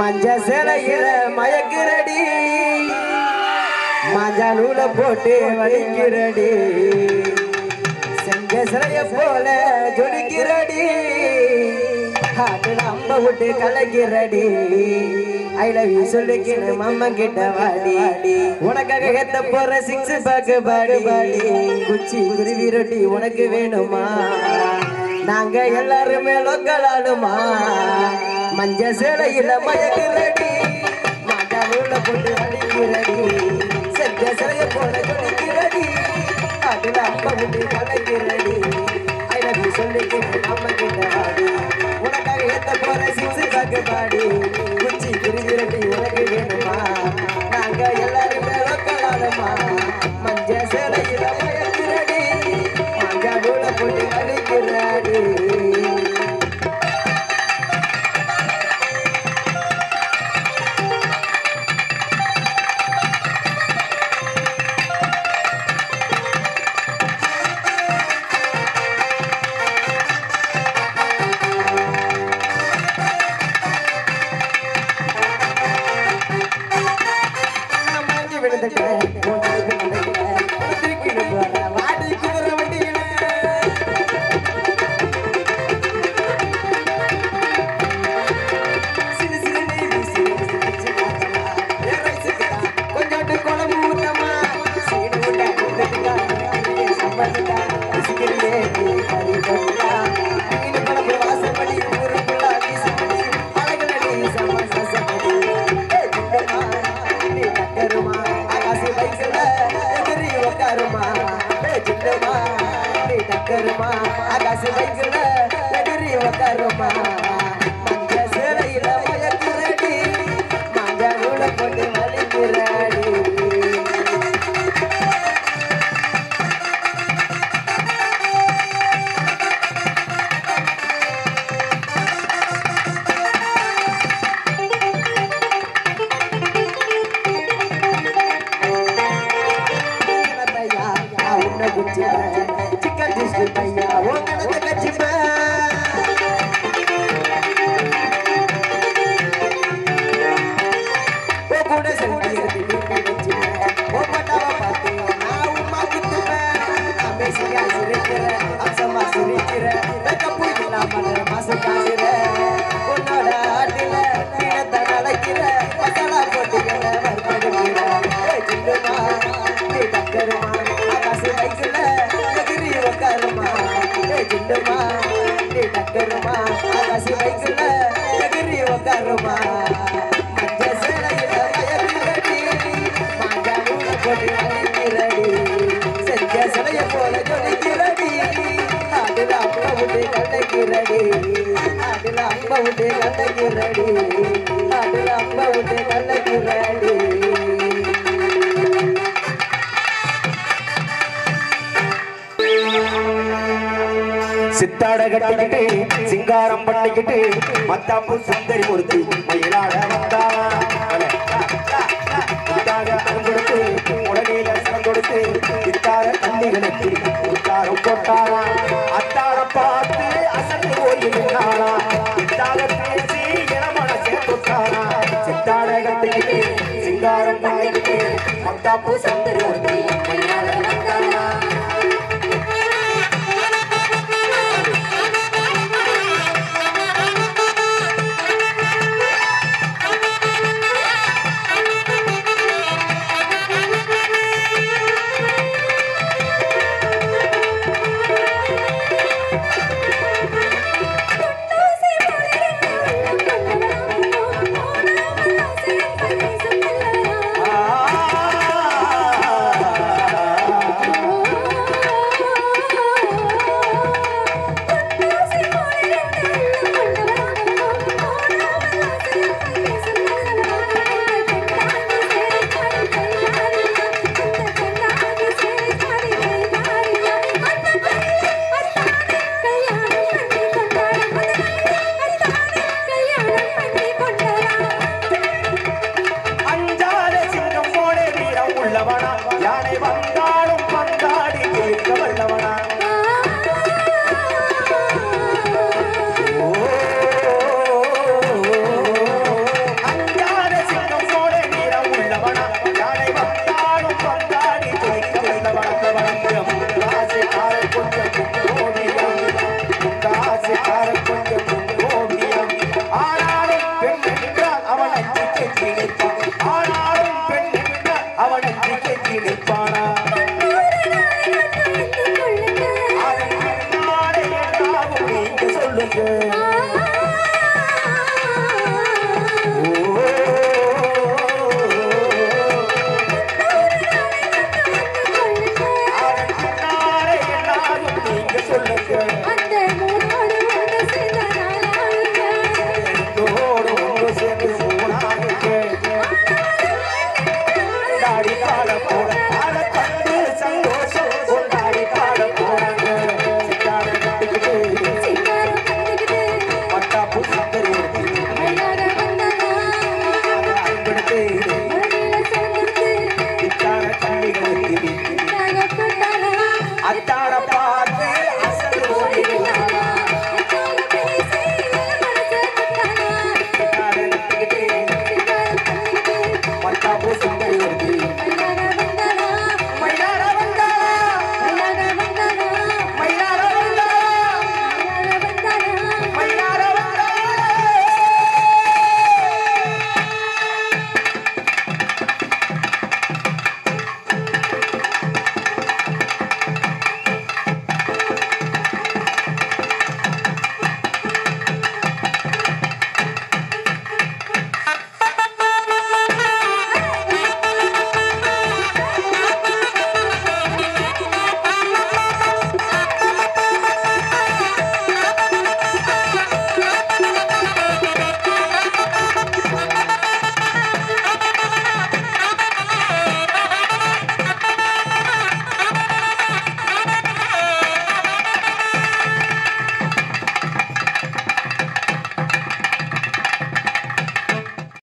மஞ்ச சிலையில மயக்கிறடி மஞ்ச நூல போட்டு வலிக்கிறடி செஞ்ச சிலைய போல ஜொலிக்கிறடி காட்டு நம்ம விட்டு கலக்கிறடி ஐ லவ் யூ சொல்லிக்கிற மம்ம கிட்ட வாடி உனக்காக ஏத்த போற சிக்ஸ் பேக் பாடி பாடி குச்சி குருவி ரொட்டி உனக்கு வேணுமா நாங்க எல்லாருமே லோக்கல் ஆளுமா மஞ்ச சேலையில மயக்கிறடி மாட்டாவுல போட்டு அடிக்கிறடி செஞ்ச சிலைய போல ஜொலிக்கிறடி அதுல அப்ப விட்டு கலக்கிறடி ஐ லவ் யூ சொல்லிக்கிற மம்ம கிட்ட வாடி உனக்காக ஏத்த போற சிக்ஸ் பேக் பாடி குச்சி குருவி ரொட்டி உனக்கு வேணுமா நாங்க எல்லாருமே லோக்கல் ஆளுமா மஞ்ச சேலையில மயக்கிறடி மாட்டாவுல போட்டு அடிக்கிறடி நான் மயங்கி விழுந்துட்டேன். உன் கைக்கு மண்டையில. உன்னை தூக்கிட்டு போறேன். வாடி குதிரை வண்டியில. சிலு சிலுன்னு வீசி வீசி காத்தமா. என் வயசுக்கு தான் கொஞ்சோண்டு குழம்பு ஊத்தமா. சீடு உண்டா, உண்டா, உண்டா, சம்பந்தா. விசிக்கிறியே நீ கறி கொண்டா. மீன் குழம்பு வாசப்படி ஊருக்குள்ள வீசுபடி. அழகுல நீ செம்ம சசப்படி. ஏய், சின்னம்மா, நீ டக்கருமா. ஆகாசு பைக்குல எதிரி உக்காருமா. ஏய், சின்னம்மா, நீ டக்கருமா. ஆகாசு பைக்குல எதிரி உக்காருமா. மஞ்ச சேலையில மயக்குறடி. மஞ்ச நூலை போட்டு வலிக்குறடி. பையா, நான் உன்னை குச்சிப்பேன். சிக்கன் டிஷ்கு பையா, உன் கணத்தை கச்சிப்பேன். உன் கூட selfie எடுத்து DP வச்சுப்பேன். உன் பட்டாவை பார்த்து நான் உம்மா குத்துப்பேன். அமேசியா சிரிக்கிற, அம்சமா சிரிக்கிற, makeup இல்லாமல் மாசு காசுற. உன்னோட ஆட்டில கீழத்தை நனைக்கிற, மசாலா போட்டு என்னை வறுத்தெடுக்கிற. ஏய் சின்னுமா, நீ டக்கருமா, ஆகாசு பைக்குல எகிரி உக்காருமா. ஏய் சின்னுமா, நீ டக்கருமா, ஆகாசு பைக்குல எகிரி உக்காருமா. மஞ்ச சேலையில மயக்கிறடி, மாஞ்சா நூலை போட்டு வலிக்கிறடி. செஞ்ச சிலைய போல ஜொலிக்கிறடி. அதுல அம்மா விட்டு கண்டைக்கிறடி. அதுல அம்மா விட்டு கண்டைக்கிறடி. அதுல அம்மா விட்டு கண்டைக்கிறடி. சித்தாட கட்டிக்கிட்டு சிங்காரம் பண்ணிக்கிட்டு மத்தாப்பு சுந்தரி ஒருத்தி மயிலாட வந்தாளா சித்தாக அறம் கொடுத்து உடனே லட்சணம் கொடுத்து சித்தார கண்ணிகளுக்கு உத்தாரம் போட்டாளா அத்தார பார்த்து அசந்து ஓய்வினாளா சித்தாக பேசி இளமன சேர்த்துட்டாளா சித்தாட கட்டிக்கிட்டு சிங்காரம் பண்ணிக்கிட்டு மத்தாப்பு சுந்தரி ஒருத்தி மயிலாட வந்தாளா ஆ இருக்கு